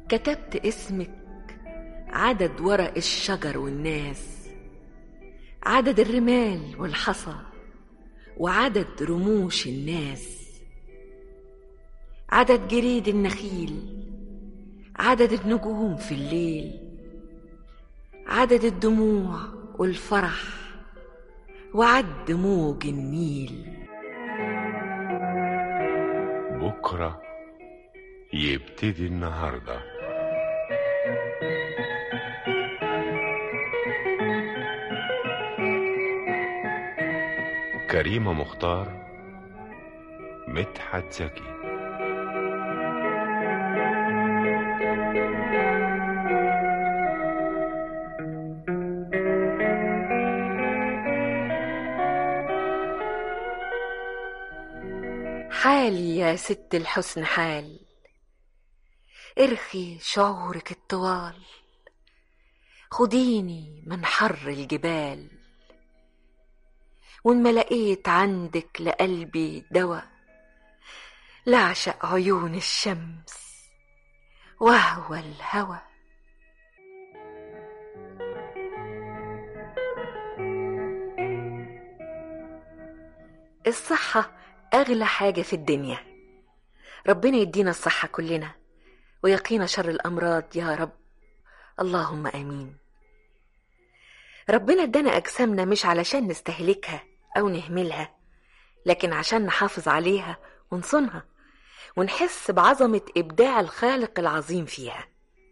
كتبت اسمك عدد ورق الشجر والناس عدد الرمال والحصى وعدد رموش الناس عدد جريد النخيل عدد النجوم في الليل عدد الدموع والفرح وعد موج النيل بكرة يبتدي النهاردة كريمة مختار مدحت زكي حالي يا ست الحسن حال ارخي شعورك الطوال خديني من حر الجبال وان ما لقيت عندك لقلبي دواء لعشق عيون الشمس وهو الهوى الصحة أغلى حاجة في الدنيا ربنا يدينا الصحة كلنا ويقينا شر الأمراض يا رب اللهم آمين ربنا ادانا أجسامنا مش علشان نستهلكها أو نهملها لكن عشان نحافظ عليها ونصونها ونحس بعظمة إبداع الخالق العظيم فيها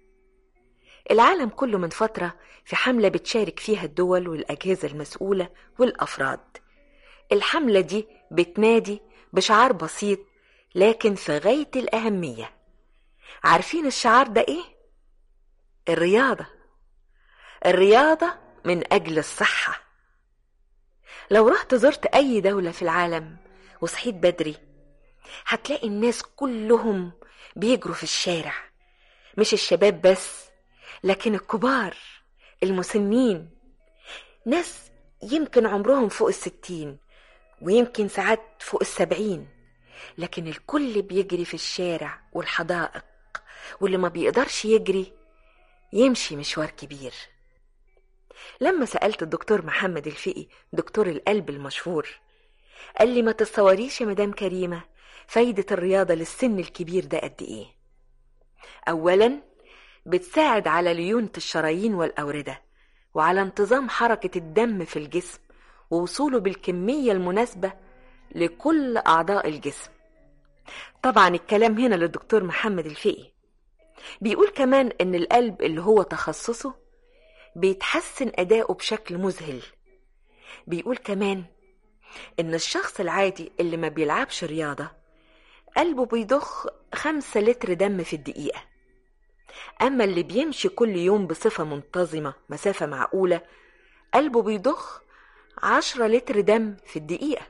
العالم كله من فترة في حملة بتشارك فيها الدول والأجهزة المسؤولة والأفراد الحملة دي بتنادي بشعار بسيط لكن في غاية الأهمية عارفين الشعار ده إيه؟ الرياضة الرياضة من أجل الصحة لو رحت زرت أي دولة في العالم وصحيت بدري هتلاقي الناس كلهم بيجروا في الشارع مش الشباب بس لكن الكبار المسنين ناس يمكن عمرهم فوق الستين ويمكن ساعات فوق السبعين لكن الكل بيجري في الشارع والحدائق واللي ما بيقدرش يجري يمشي مشوار كبير لما سألت الدكتور محمد الفقي دكتور القلب المشهور قال لي ما تتصوريش يا مدام كريمة فايدة الرياضة للسن الكبير ده قد ايه أولا بتساعد على ليونة الشرايين والأوردة وعلى انتظام حركة الدم في الجسم ووصوله بالكمية المناسبة لكل أعضاء الجسم طبعا الكلام هنا للدكتور محمد الفقي بيقول كمان إن القلب اللي هو تخصصه بيتحسن أداؤه بشكل مذهل بيقول كمان إن الشخص العادي اللي ما بيلعبش رياضة قلبه بيضخ خمسة لتر دم في الدقيقة أما اللي بيمشي كل يوم بصفة منتظمة مسافة معقولة قلبه بيضخ عشرة لتر دم في الدقيقة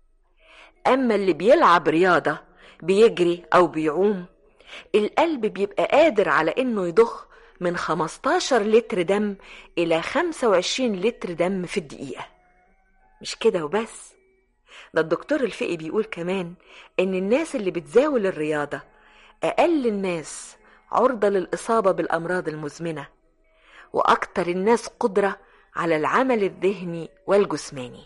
أما اللي بيلعب رياضة بيجري أو بيعوم القلب بيبقى قادر على إنه يضخ من 15 لتر دم إلى 25 لتر دم في الدقيقة مش كده وبس ده الدكتور الفقي بيقول كمان إن الناس اللي بتزاول الرياضة أقل الناس عرضة للإصابة بالأمراض المزمنة وأكتر الناس قدرة على العمل الذهني والجسماني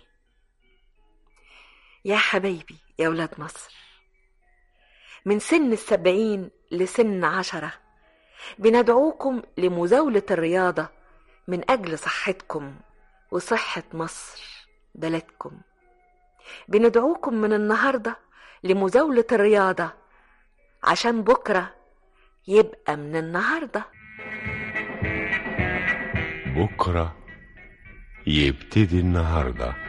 يا حبايبي يا ولاد مصر من سن السبعين لسن عشرة بندعوكم لمزاولة الرياضة من أجل صحتكم وصحة مصر بلدكم بندعوكم من النهاردة لمزاولة الرياضة عشان بكرة يبقى من النهارده بكرة يبتدي النهارده